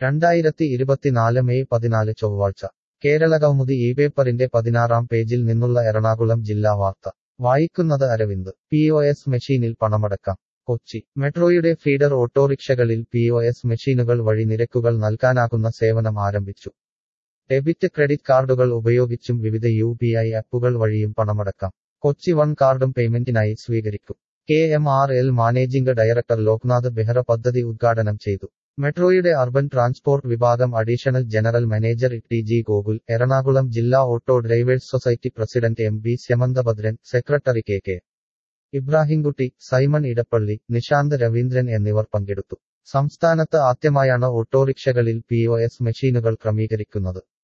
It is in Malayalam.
രണ്ടായിരത്തി ഇരുപത്തിനാല് മെയ് പതിനാല് ചൊവ്വാഴ്ച കേരളകൗമുദി ഈ പേപ്പറിന്റെ പതിനാറാം പേജിൽ നിന്നുള്ള എറണാകുളം ജില്ലാ വാർത്ത വായിക്കുന്നത് അരവിന്ദ് പി ഒ എസ് മെഷീനിൽ പണമടക്കാം കൊച്ചി മെട്രോയുടെ ഫീഡർ ഓട്ടോറിക്ഷകളിൽ പി ഒ എസ് മെഷീനുകൾ വഴി നിരക്കുകൾ നൽകാനാകുന്ന സേവനം ആരംഭിച്ചു ഡെബിറ്റ് ക്രെഡിറ്റ് കാർഡുകൾ ഉപയോഗിച്ചും വിവിധ യു പി ഐ ആപ്പുകൾ വഴിയും പണമടക്കാം കൊച്ചി വൺ കാർഡും പേയ്മെന്റിനായി സ്വീകരിക്കും K M R L managing director Loknath Behera പദ്ധതി ഉദ്ഘാടനം ചെയ്തു മെട്രോയുടെ അർബൻ ട്രാൻസ്പോർട്ട് വിഭാഗം additional general manager T G Gokul Ernakulam ജില്ലാ auto drivers society president M B Syamanthabhadran secretary K K Ibrahimkutty Simon Edappally Nishanth Raveendran എന്നിവർ പങ്കെടുത്തു സംസ്ഥാനത്ത് ആദ്യമായാണ് ഓട്ടോറിക്ഷകളിൽ പി ഒ എസ് മെഷീനുകൾ ക്രമീകരിക്കുന്നത്